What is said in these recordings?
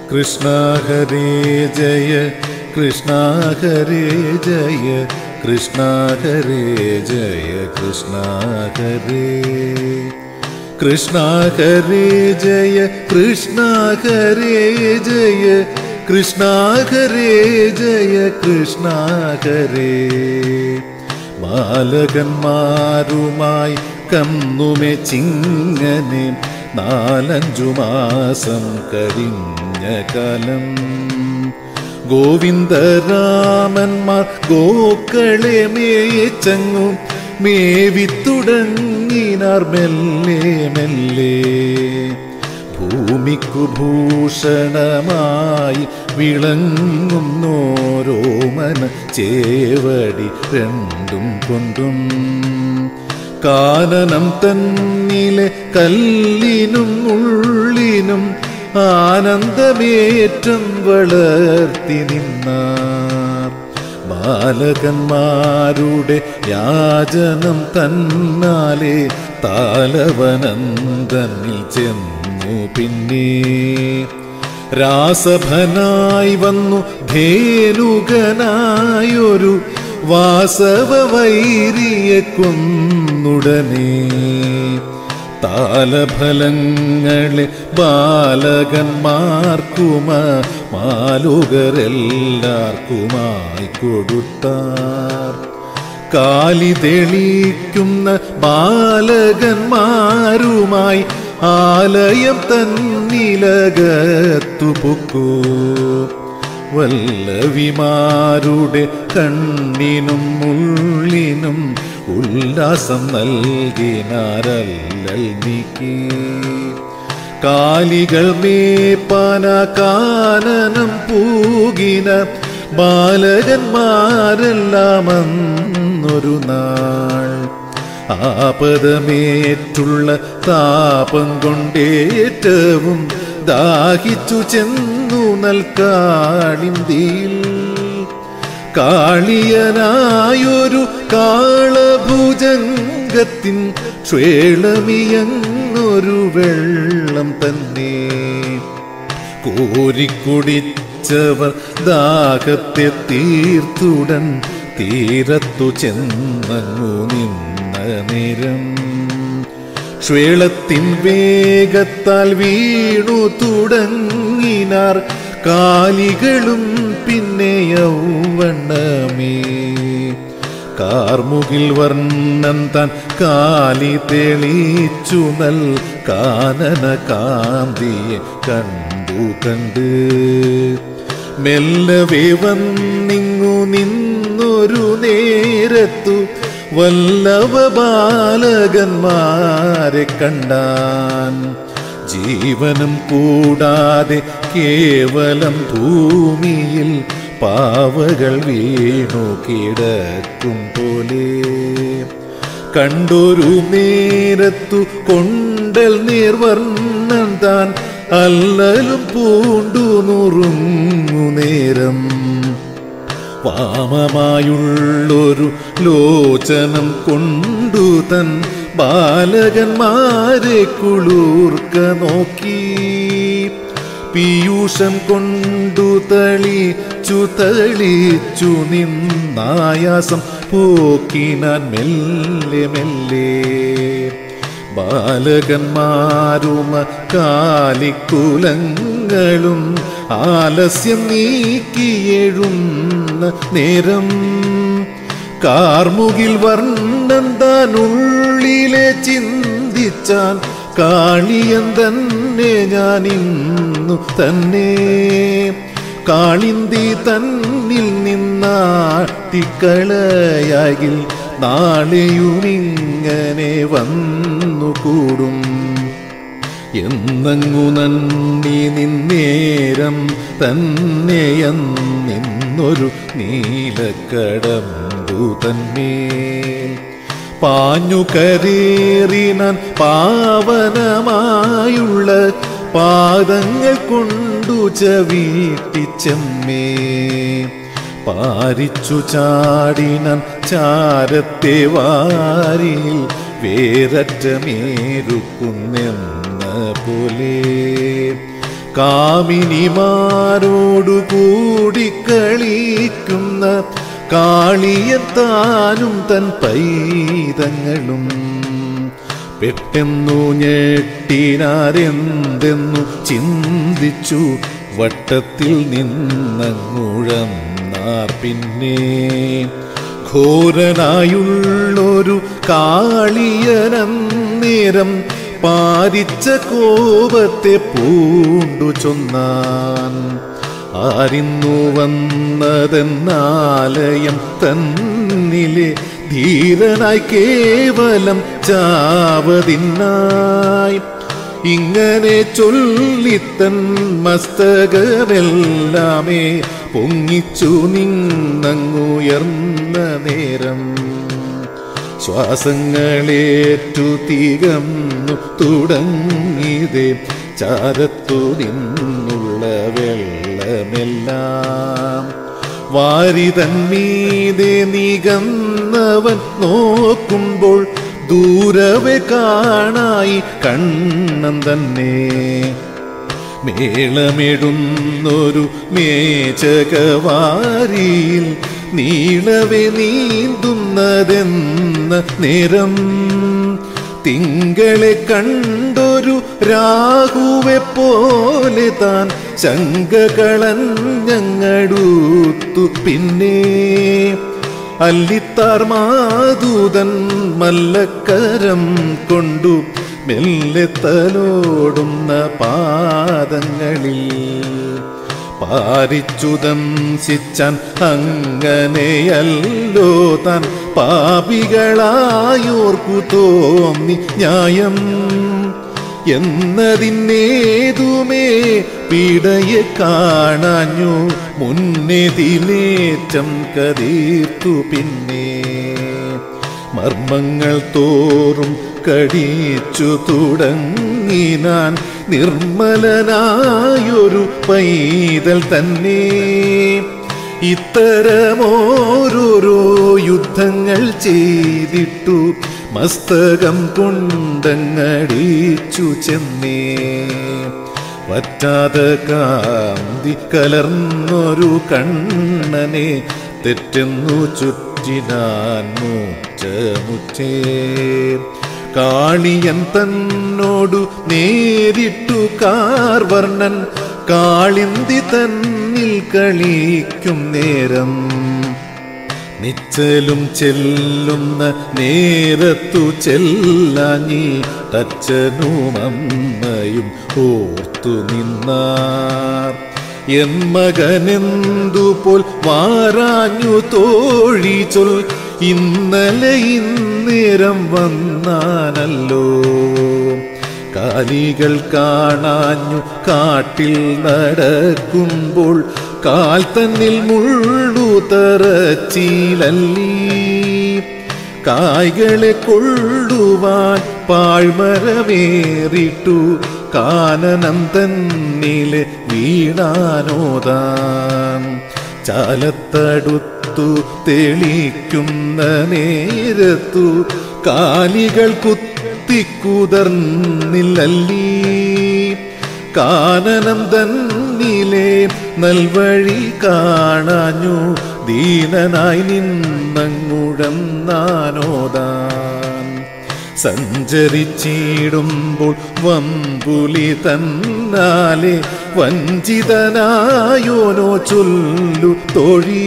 കൃഷ്ണ ഹരേ ജയ കൃഷ്ണ ഹരേ ജയ കൃഷ്ണ ഹരേ ജയ കൃഷ്ണ ഹരേ കൃഷ്ണ ഹരേ ജയ കൃഷ്ണ ഹരേ ജയ കൃഷ്ണ ഹരേ ജയ കൃഷ്ണ ഹരേ ബാലകന്മാരുമായി കന്നുമെ ചിങ്ങനെ നാലഞ്ചു മാസം കരിഞ്ഞ കാലം ഗോവിന്ദരാമന്മാർ ഗോക്കളെ മേച്ചങ്ങും മേവിത്തുടങ്ങിനാർ മെല്ലെ മെല്ലെ ഭൂമിക്കു ഭൂഷണമായി വിളങ്ങുന്നോരോമന ചേവടി രണ്ടും കൊണ്ടും കാനനം തന്നിലെ കല്ലിനും ഉള്ളിനും ആനന്ദമേറ്റം വളർത്തി നിന്നാർ ബാലകന്മാരുടെ യാചനം തന്നാലെ താലവനന്ദനിൽ ചെന്നു പിന്നെ രാസഭനായി വന്നു ധേനുകനായൊരു വാസവ വൈരിയെ കൊന്നുടനെ താലഫലങ്ങളെ ബാലകന്മാർക്കുമ മാലുകരെല്ലാർക്കുമായി കൊടുത്താർ കാലി തെളിക്കുന്ന ബാലകന്മാരുമായി ആലയം തന്നിലകത്തു പൊക്കൂ വല്ലവിമാരുടെ കണ്ണിനും ഉള്ളിനും ഉല്ലാസം നൽകിനാരല്ലൽ നീക്കി കാലികൾ മേപ്പാന കാനനം പൂകിന ബാലകന്മാരെല്ലാം അന്നൊരു നാൾ ആപദമേറ്റുള്ള താപം കൊണ്ടേറ്റവും ദാഹിച്ചു ചെന്നു നൽകാളിന്തിയിൽ കാളിയനായൊരു കാളഭുജംഗത്തിൻ ക്ഷേളമിയങ്ങൊരു വെള്ളം തന്നെ കോരിക്കുടിച്ചവർ ദാഹത്തെ തീർത്തുടൻ തീരത്തു ചെന്നങ്ങു നിന്ന നേരം ക്ഷേളത്തിൻ വേഗത്താൽ വീണു തുടങ്ങിനാർ കാലികളും പിന്നെ യൗവണ്ണമേ കാർമുകിൽ വർണ്ണൻ താൻ കാലി തെളിച്ചു നൽ കാനന കാന്തിയെ കണ്ടു കണ്ട് മെല്ലവേ വന്നിങ്ങു നിന്നൊരു നേരത്തു വല്ലവ ബാലകന്മാരെ കണ്ടാൻ ജീവനും കൂടാതെ കേവലം ഭൂമിയിൽ പാവകൾ വീണു കിടക്കും പോലെ കണ്ടൊരു നേരത്തു കൊണ്ടൽ നീർവർണ്ണൻ താൻ അല്ലലും പൂണ്ടു നുറുങ്ങു നേരം വാമമായുള്ളൊരു ലോചനം കൊണ്ടു തൻ ബാലകന്മാരെ കുളിർക്ക നോക്കി പീയൂഷം കൊണ്ടു തളിച്ചു തളിച്ചു നിന്നായാസം പോക്കിനാൻ മെല്ലെ മെല്ലെ ബാലകന്മാരുമ കാലിക്കുലങ്ങളും ആലസ്യം നീക്കിയെഴുന്ന നേരം കാർമുകിൽ വർണ്ണൻ താനുള്ളിലെ ചിന്തിച്ചാൻ കാളിയൻ തന്നെ ഞാൻ ഇന്നു തന്നെ കാളിന്തി തന്നിൽ നിന്നാട്ടിക്കളയാകിൽ നാളെയുമിങ്ങനെ വന്നു കൂടും എന്നങ്ങു നന്ദി നിന്നേരം തന്നെയെന്നിന്നൊരു നീലക്കടമ്പു തന്മേൽ പാഞ്ഞു കരേറിനാൻ പാവനമായുള്ള പാദങ്ങൾ കൊണ്ടു ചവീട്ടിച്ചമ്മേ പാരിച്ചു ചാടിനാൻ ചാരത്തെ വാരിയിൽ വേരറ്റമേരുക്കുന്നെന്ന പോലെ കാമിനിമാരോടു കൂടി കളിക്കുന്ന കാളിയത്താനും തൻ പൈതങ്ങളും പെട്ടെന്നു ഞെട്ടിനാരെന്തെന്നു ചിന്തിച്ചു വട്ടത്തിൽ നിന്നങ്ങുഴന്നാർ പിന്നെ ഘോരനായുള്ളൊരു കാളിയനന്നേരം പാരിച്ച കോപത്തെ പൂണ്ടു ചൊന്നാൻ ആരിന്നു വന്നതെന്നാലയം തന്നിലെ ധീരനായി കേവലം ചാവതിനായി ഇങ്ങനെ ചൊല്ലിത്തൻ മസ്തകമെല്ലാമേ പൊങ്ങിച്ചു നിന്നങ്ങുയർന്ന നേരം ശ്വാസങ്ങളേറ്റു തികന്നു തുടങ്ങിയതേ ചാരത്തു നിന്നുള്ള വെള്ളമെല്ലാം വാരിതന്മീതെ നികന്നവൻ നോക്കുമ്പോൾ ദൂരവെ കാണായി കണ്ണൻ തന്നെ മേളമിടുന്നൊരു മേചകവാരിയിൽ നീളവെ നീന്തുന്നതെന്ന നേരം തിങ്കളെ കണ്ടൊരു രാഹുവെ പോലെ താൻ ശങ്കകളഞ്ഞങ്ങടുത്തു പിന്നെ അല്ലിത്താർ മാതൂതൻ മല്ലക്കരം കൊണ്ടു മെല്ലെ തലോടുന്ന പാദങ്ങളിൽ പാരിച്ചുതം ശിച്ചാൻ അങ്ങനെയല്ലോ താൻ പാപികളായോർക്കു തോന്നി ന്യായം എന്നതിന്നേതുമേ പീഡയെ കാണാഞ്ഞു മുന്നെതിലേറ്റം കതീർത്തു പിന്നെ മർമ്മങ്ങൾ തോറും കടിച്ചു തുടങ്ങിനാൻ നിർമ്മലനായൊരു പൈതൽ തന്നെ ഇത്തരമോരോരോ യുദ്ധങ്ങൾ ചെയ്തിട്ടു മസ്തകം കൊണ്ടങ്ങടിച്ചു ചെന്നേ പറ്റാതെ കാന്തി കലർന്നൊരു കണ്ണനെ തെറ്റെന്നു ചുറ്റിനാൻ മുറ്റമുറ്റേ കാളിയൻ തന്നോടു നേരിട്ടു കാർവർണ്ണൻ കാളിന്തി തന്നിൽ കളിക്കും നേരം നിച്ചലും ചെല്ലുന്ന നേരത്തു ചെല്ലാഞ്ഞി തച്ചനും അമ്മയും ഓർത്തു നിന്നാർ എൻ മകനെന്തുപോൽ വാരാഞ്ഞു തോഴി ചൊൽ ഇന്നലെ ഇന്നേരം വന്നാനല്ലോ കാലികൾ കാണാഞ്ഞു കാട്ടിൽ നടക്കുമ്പോൾ കാൽ തന്നിൽ മുള്ളു തറച്ചിലല്ലി കായ്കളെ കൊള്ളുവാൻ പാഴ്മരമേറിട്ടു കാനനം തന്നിലെ വീണാനോദാൻ ചാലത്തടുത്തു തെളിക്കുന്ന നേരത്തു കാലികൾ കുത്തിക്കുതർന്നില്ലല്ലീ കാനനം തന്നിലെ നൽവഴി കാണാഞ്ഞു ദീനനായി നിന്നങ്ങുഴന്നാനോദാൻ സഞ്ചരിച്ചിടുമ്പോൾ വമ്പുലി തന്നാലെ വഞ്ചിതനായോനോ ചൊല്ലു തൊഴി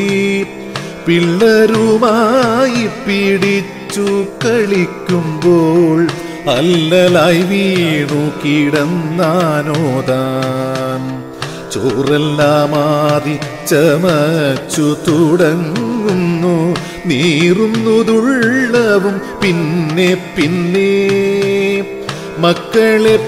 പിള്ളരുമായി പിടിച്ചു കളിക്കുമ്പോൾ അല്ലലായി വീണു കിടന്നാനോദാൻ ചോറെല്ലാമാറി ചമച്ചു തുടങ്ങുന്നു നീറുന്നതുള്ളവും പിന്നെ പിന്നെ മക്കളെ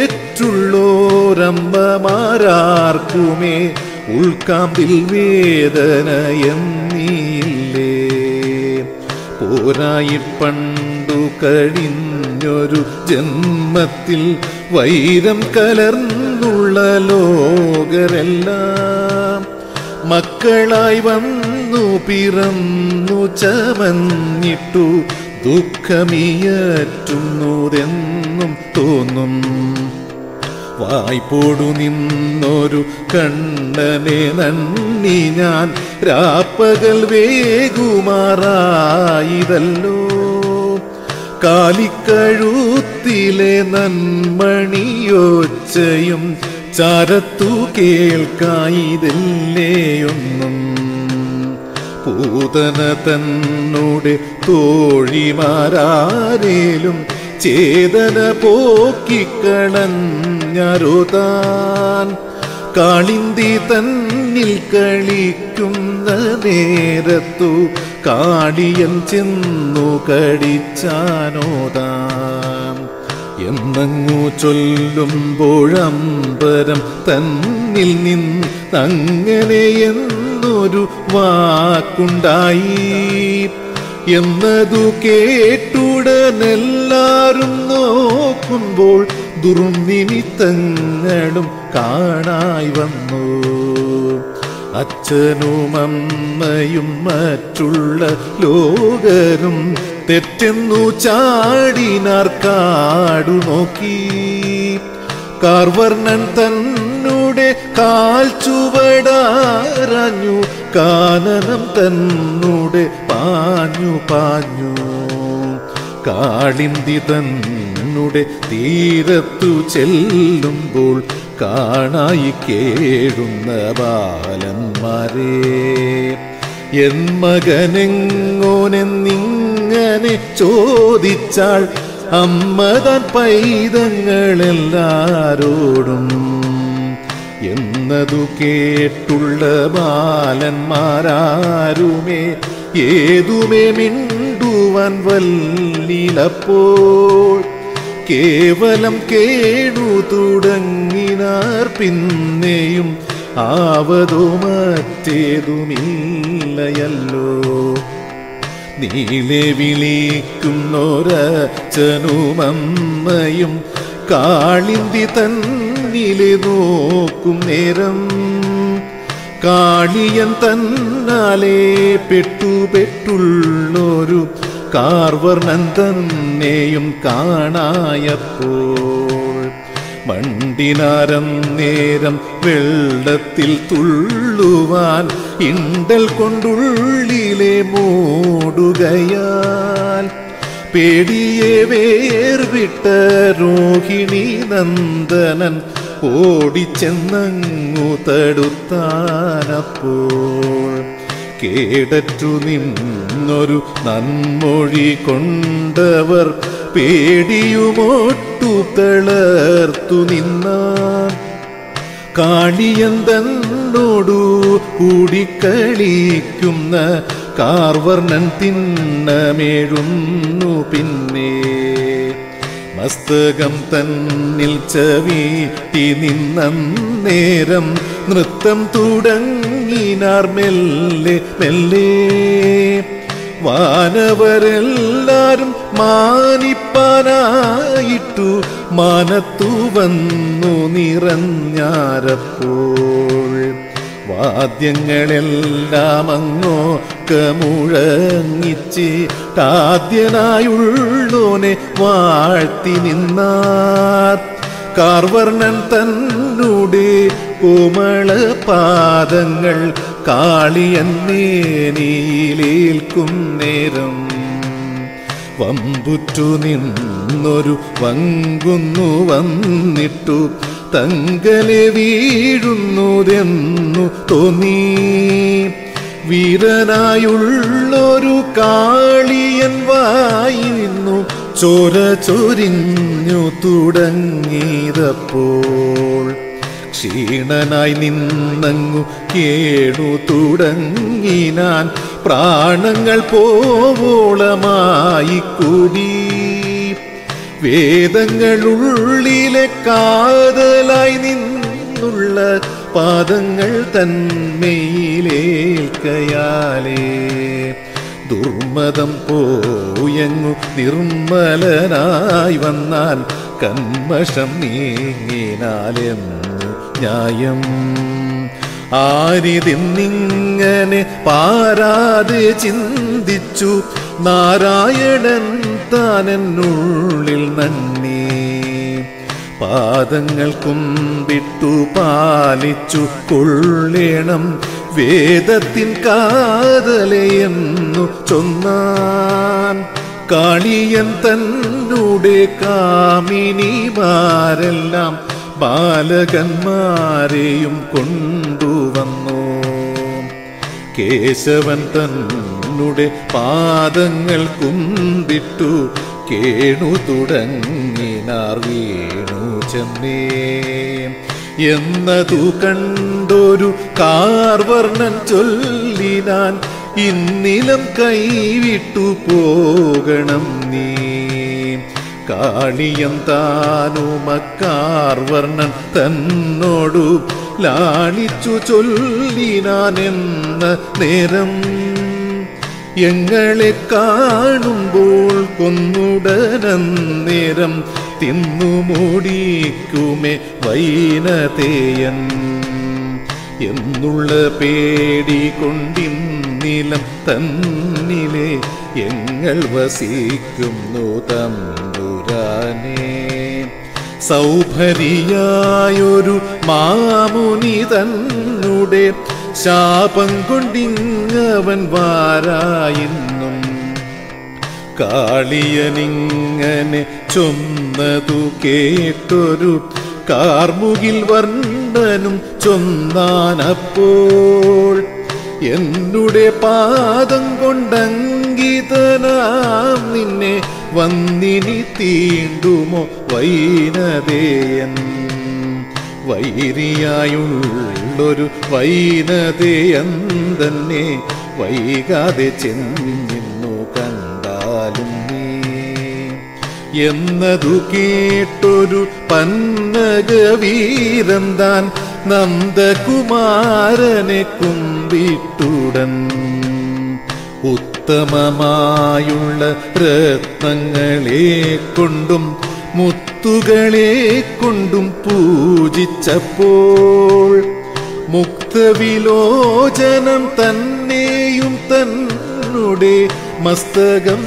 പേറ്റുള്ളോരമ്മമാരാർക്കുമേ ഉൾക്കാമ്പിൽ വേദന എന്നീല്ലേ പോരായി പണ്ടു കഴിഞ്ഞൊരു ജന്മത്തിൽ വൈരം കലർന്നുള്ള ലോകരെല്ലാം മക്കളായി വന്നു പിറന്നു ചമഞ്ഞിട്ടു ദുഃഖമിയറ്റുന്നതെന്നും തോന്നും വായ്പോടു നിന്നൊരു കണ്ണനെ നന്ദി ഞാൻ രാപ്പകൽ വേകുമാറായിതല്ലോ കാലിക്കഴുത്തിലെ നന്മണിയൊച്ചയും ചരത്തു കേൾക്കായിതല്ലേയൊന്നും പൂതന തന്നോടെ തോഴിമാരേലും ചേതന പോക്കിക്കളഞ്ഞറുതാൻ കാളിന്തി തന്നിൽ കളിക്കുന്ന നേരത്തു കാളിയൻ ചെന്നു കടിച്ചാനോതാം എന്നങ്ങു ചൊല്ലുമ്പോഴമ്പരം തന്നിൽ നിന്നങ്ങനെ എന്നൊരു വാക്കുണ്ടായി എന്നതു കേട്ടുടനെല്ലാരും നോക്കുമ്പോൾ ദുർനിമിത്തങ്ങളും കാണായി വന്നു അച്ഛനും അമ്മയും മറ്റുള്ള ലോകരും തെറ്റെന്നു ചാടിനാർ കാടു നോക്കി കാർവർണൻ തന്നുടെ കാൽ ചുവടാറഞ്ഞു കാനനം തന്നുടെ പാഞ്ഞു പാഞ്ഞു കാളിന്തി തന്നുടെ തീരത്തു ചെല്ലുമ്പോൾ കാണായി കേഴുന്ന ബാലന്മാരെ എൻ മകനെങ്ങോനെന്നിങ്ങനെ ചോദിച്ചാൾ അമ്മ താൻ പൈതങ്ങളെല്ലാരോടും എന്നതു കേട്ടുള്ള ബാലന്മാരാരുമേ ഏതുമേ മിണ്ടുവാൻ വല്ലിലപ്പോൾ കേവലം കേടു തുടങ്ങിനാർ പിന്നെയും ആവതോ മറ്റേതുമില്ലയല്ലോ നീലെ വിളിക്കുന്നൊരച്ഛനുമമ്മയും കാളിന്തി തന്നിലെ നോക്കും നേരം കാളിയൻ തന്നാലേ പെട്ടു പെട്ടുള്ളൊരു കാർവർണൻ തന്നെയും കാണായപ്പോൾ മണ്ടിനാരം നേരം വെള്ളത്തിൽ തുള്ളുവാൻ ഇണ്ടൽ കൊണ്ടുള്ളിലെ മൂടുകയാൽ പേടിയെ വേർവിട്ട രോഹിണി നന്ദനൻ ഓടിച്ചെന്നങ്ങു തടുത്താനപ്പോൾ കേടറ്റു നിന്നൊരു നന്മൊഴി കൊണ്ടവർ പേടിയുമൊട്ടു തളർത്തു നിന്നാൻ കാളിയന്തന്നോടു കൂടിക്കളിക്കുന്ന കാർവർണൻ തിന്നമേഴുന്നു പിന്നെ മസ്തകം തന്നിൽ ചവീട്ടി നിന്നേരം നൃത്തം തുടങ്ങിനാർ മെല്ലെ മെല്ലെ വാനവരെല്ലാരും മാനിപ്പാനായിട്ടു മാനത്തു വന്നു നിറഞ്ഞാരപ്പോൾ വാദ്യങ്ങളെല്ലാം അങ്ങോക്ക മുഴങ്ങിച്ച് ആദ്യനായുള്ളോനെ വാഴ്ത്തി നിന്നാർ കാർവർണൻ തന്നൂടെ കോമള പാദങ്ങൾ കാളിയൻ നേനിയിലേൽക്കും നേരം വമ്പുറ്റു നിന്നൊരു വങ്കുന്നു വന്നിട്ടു തങ്കലെ വീഴുന്നതെന്നു തോന്നി വീരനായുള്ളൊരു കാളിയൻ വായി നിന്നു ചോര ചൊരിഞ്ഞു തുടങ്ങിയതപ്പോൾ ക്ഷീണനായി നിന്നങ്ങു കേണു തുടങ്ങിനാൻ പ്രാണങ്ങൾ പോവോളമായി കൂടി വേദങ്ങളുള്ളിലെ കാതലായി നിന്നുള്ള പാദങ്ങൾ തന്മയിലേൽക്കയാലേ ദുർമതം പോയങ്ങു നിർമ്മലനായി വന്നാൽ കന്മഷം നീങ്ങിനാലെന്നു ന്യായം ആരിതിന്നിങ്ങനെ പാരാതെ ചിന്തിച്ചു നാരായണൻ താനെന്നുള്ളിൽ നന്ദി പാദങ്ങൾ കുമ്പിട്ടു പാലിച്ചു കൊള്ളേണം വേദത്തിൻ കാതലയെന്നു ചൊന്നാൻ കാളിയൻ തന്നൂടെ കാമിനിമാരെല്ലാം ബാലകന്മാരെയും കൊണ്ടുവന്നു കേശവൻ തന്നുടെ പാദങ്ങൾ കുമ്പിട്ടു കേണു തുടങ്ങിനാർ വീണു ചെന്നേ എന്നതു കണ്ടൊരു കാർവർണ്ണൻ ചൊല്ലിനാൻ ഇന്നിലം കൈവിട്ടു പോകണം നീ കാളിയം താനുമക്കാർവർണ്ണൻ തന്നോടു ലാളിച്ചു ചൊല്ലിനാൻ എന്ന നേരം എങ്ങളെ കാണുമ്പോൾ കൊന്നുടനന്നേരം തിന്നു മൂടിക്കുമേ വൈനതേയൻ എന്നുള്ള പേടി കൊണ്ടിന്നിലം തന്നിലെ എങ്ങൾ വസിക്കുന്നു തമ്പുരാനേ സൗഭരിയായൊരു മാമുനി തന്നുടെ ശാപം കൊണ്ടിങ്ങവൻ വാരായിന്നും കാളിയനിങ്ങനെ ചൊന്നതു കേട്ടൊരു കാർമുകിൽ വർണ്ണനും ചൊന്നാനപ്പോൾ എന്നുടെ പാദം കൊണ്ടങ്കിതനാം നിന്നെ വന്നിനി തീണ്ടുമോ വൈനതേയൻ വൈരിയായുള്ളൊരു വൈനതേയൻ തന്നെ വൈകാതെ ചെന്നിന്നു കണ്ടാലും നീ എന്നതു കേട്ടൊരു പന്നകവീരൻ താൻ നന്ദകുമാരനെ കുമ്പിട്ടുടൻ ഉത്തമമായുള്ള രത്നങ്ങളെ കൊണ്ടും മുത്തുകളെ കൊണ്ടും പൂജിച്ചപ്പോൾ മുക്തവിലോചനം തന്നെയും തന്നുടെ മസ്തകം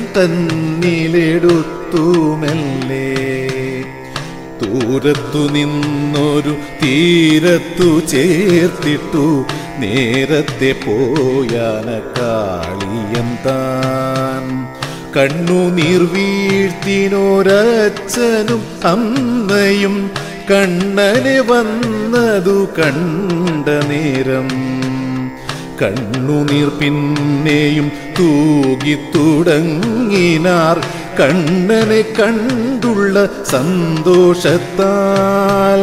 തന്നിലെടുത്തുമല്ലേ ദൂരത്തു നിന്നൊരു തീരത്തു ചേർത്തിട്ടു നേരത്തെ പോയാന കാളിയം താൻ കണ്ണുനീർ വീഴ്ത്തിനോരച്ഛനും അമ്മയും കണ്ണനെ വന്നതു കണ്ട നേരം കണ്ണുനീർ പിന്നെയും തൂകി തുടങ്ങിനാർ കണ്ണനെ കണ്ടുള്ള സന്തോഷത്താൽ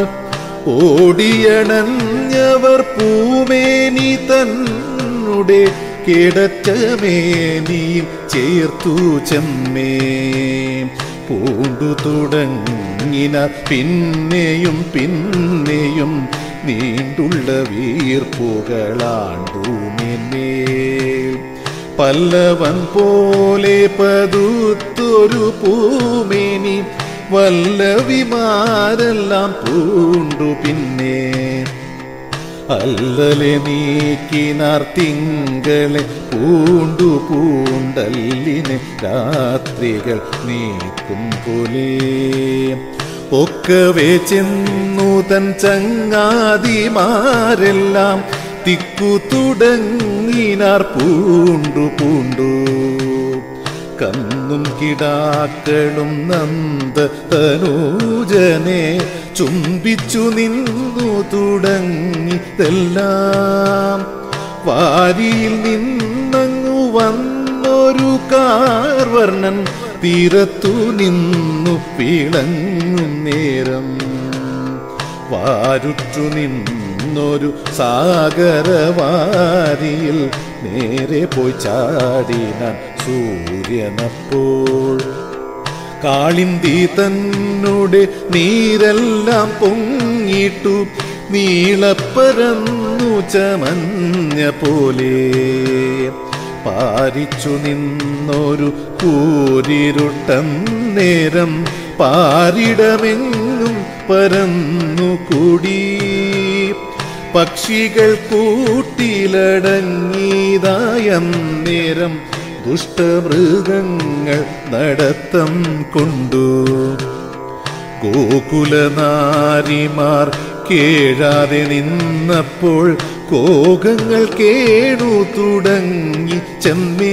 ഓടിയണഞ്ഞവർ പൂമേനി തന്നുടെ കിടറ്റമേനിയും ചേർത്തു ചെമ്മേ പൂണ്ടു തുടങ്ങിന പിന്നെയും പിന്നെയും നീണ്ടുള്ള വീർപ്പുകളാണ്ടുമേന്മേൽ പല്ലവൻ പോലെ പതുത്തൊരു പൂമേനി വല്ലവിമാരെല്ലാം പൂണ്ടു പിന്നെ അല്ലലെ നീക്കിനാർ തിങ്കളെ പൂണ്ടു പൂണ്ടല്ലിനെ രാത്രികൾ നീക്കും പോലെ ഒക്കവേ ചെന്നു തൻ ചങ്ങാതിമാരെല്ലാം തിക്കു തുടങ്ങിനാർ പൂണ്ടു പൂണ്ടു കന്നും കിടാക്കളും നന്ദ തനൂജനെ ചുംബിച്ചു നിന്നു തുടങ്ങിതെല്ലാം വാരിയിൽ നിന്നങ്ങു വന്നൊരു കാർവർണ്ണൻ തീരത്തു നിന്നു പിളങ്ങും നേരം വാരുറ്റു നിന്നൊരു സാഗരവാരിയിൽ നേരെ പോയി ചാടിനാൻ സൂര്യനപ്പോൾ കാളിന്തി തന്നുടെ നീരെല്ലാം പൊങ്ങിട്ടു നീളപ്പരന്നു ചമഞ്ഞ പോലെ പാരിച്ചു നിന്നൊരു കൂരിരുട്ടം നേരം പാരിടമെങ്ങും പരന്നു കൂടി പക്ഷികൾ കൂട്ടിലടങ്ങിയതായം നേരം ദുഷ്ടമൃഗങ്ങൾ നടത്തം കൊണ്ടു ഗോകുലനാരിമാർ കേഴാതെ നിന്നപ്പോൾ കോകങ്ങൾ കേണു തുടങ്ങി ചെമ്മേ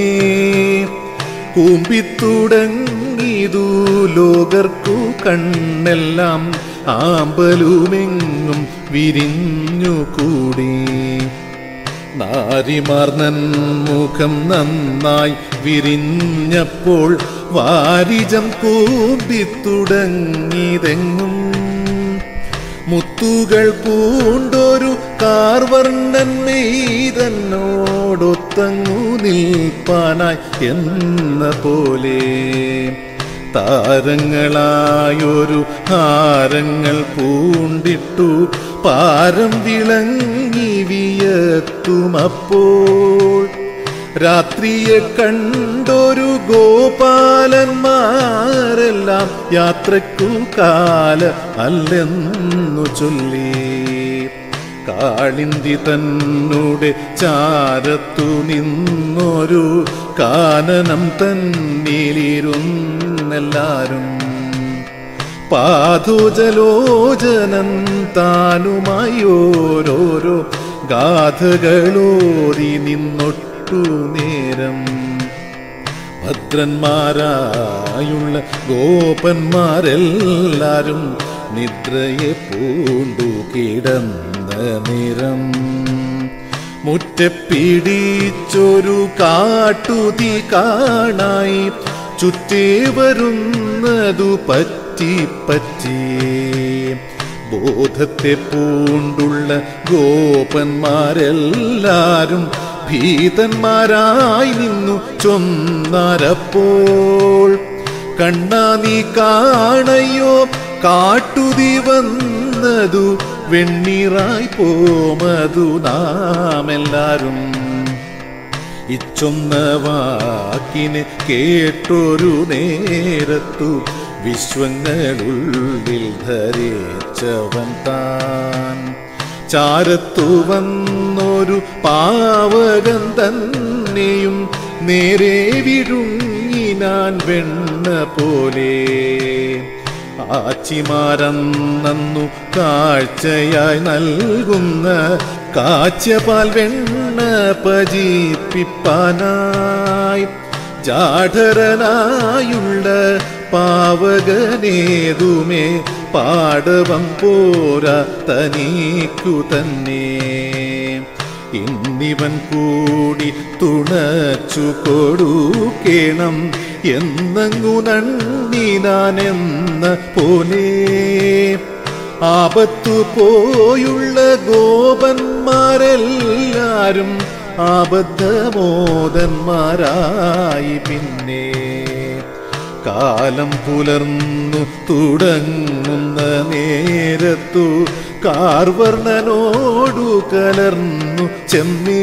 കൂമ്പിത്തുടങ്ങിയതു ലോകർക്കു കണ്ണെല്ലാം ആമ്പലുമെങ്ങും വിരിഞ്ഞുകൂടി നാരിമാർ നന്മുഖം നന്നായി വിരിഞ്ഞപ്പോൾ വാരിജം കൂമ്പിത്തുടങ്ങിയതെങ്ങും മുത്തുകൾ പൂണ്ടൊരു കാർവർണ്ണൻ മെയ്തന്നോടൊത്തങ്ങു നിൽപ്പാനായി എന്ന പോലെ താരങ്ങളായൊരു ഹാരങ്ങൾ പൂണ്ടിട്ടു പാരം വിളങ്ങി വിയത്തുമപ്പോൾ രാത്രിയെ കണ്ടൊരു ഗോപാലന്മാരെല്ലാം യാത്രക്കു കാല അല്ലെന്നു ചൊല്ലി കാളിന്തി തന്നൂടെ ചാരത്തു നിന്നൊരു കാനനം തന്നിലിരുന്നെല്ലാരും പാതുജലോചനൻ താനുമായി ഓരോരോ ഗാഥകളോതി നിന്നൊട്ടു നേരം ഭദ്രന്മാരായുള്ള ഗോപന്മാരെല്ലാരും നിദ്രയെ പൂണ്ടു കിടന്ന നിറം മുറ്റപ്പിടിച്ചൊരു കാട്ടുതി കാണായി ചുറ്റേ വരുന്നതു പറ്റി പറ്റി ബോധത്തെ പൂണ്ടുള്ള ഗോപന്മാരെല്ലാരും ഭീതന്മാരായി നിന്നു ചൊന്നരപ്പോൾ കണ്ണാ നീ കാണയോ കാട്ടുതി വന്നതു വെണ്ണീറായി പോമതു നാമെല്ലാരും ഇച്ചൊന്ന വാക്കിനെ കേട്ടൊരു നേരത്തു വിശ്വങ്ങളുള്ളിൽ ധരിച്ചവൻ താൻ ചാരത്തു വന്നൊരു പാവകൻ തന്നെയും നേരെ വിഴുങ്ങിനാൻ വെണ്ണ പോലെ ആച്ചിമാരന്നു കാഴ്ചയായി നൽകുന്ന കാച്ചപാൽ വെണ്ണ പജിപ്പിപ്പാനായി ജാഠരനായുള്ള പാവകനേതുമേ പാടവം പോരാ തനിക്കു തന്നെ ഇന്നിവൻ കൂടി തുണച്ചു കൊടുക്കേണം എന്നങ്ങു നന്ദിനാനെന്ന പോലെ ആപത്തു പോയുള്ള ഗോപന്മാരെല്ലാരും ആബദ്ധമോദന്മാരായി പിന്നെ കാലം പുലർന്നു തുടങ്ങുന്ന നേരത്തു കാർവർണനോടു കലർന്നു ചെമ്മേ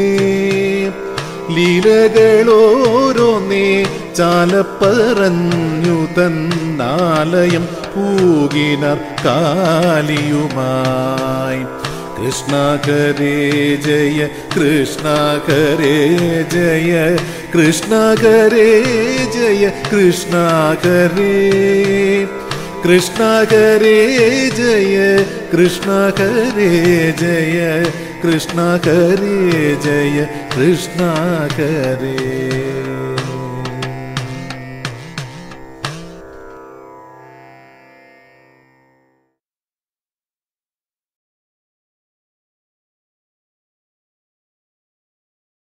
ലീലകളോരോന്നേ ചാലപ്പറഞ്ഞു തന്നാലയം പൂകിനർ കാലിയുമായി കൃഷ്ണ കരേ ജയ കൃഷ്ണ കരേ ജയ കൃഷ്ണ കരേ ജയ കൃഷ്ണ കരേ കൃഷ്ണ കരേ ജയ കൃഷ്ണ കരേ ജയ കൃഷ്ണ കരേ ജയ കൃഷ്ണ കരേ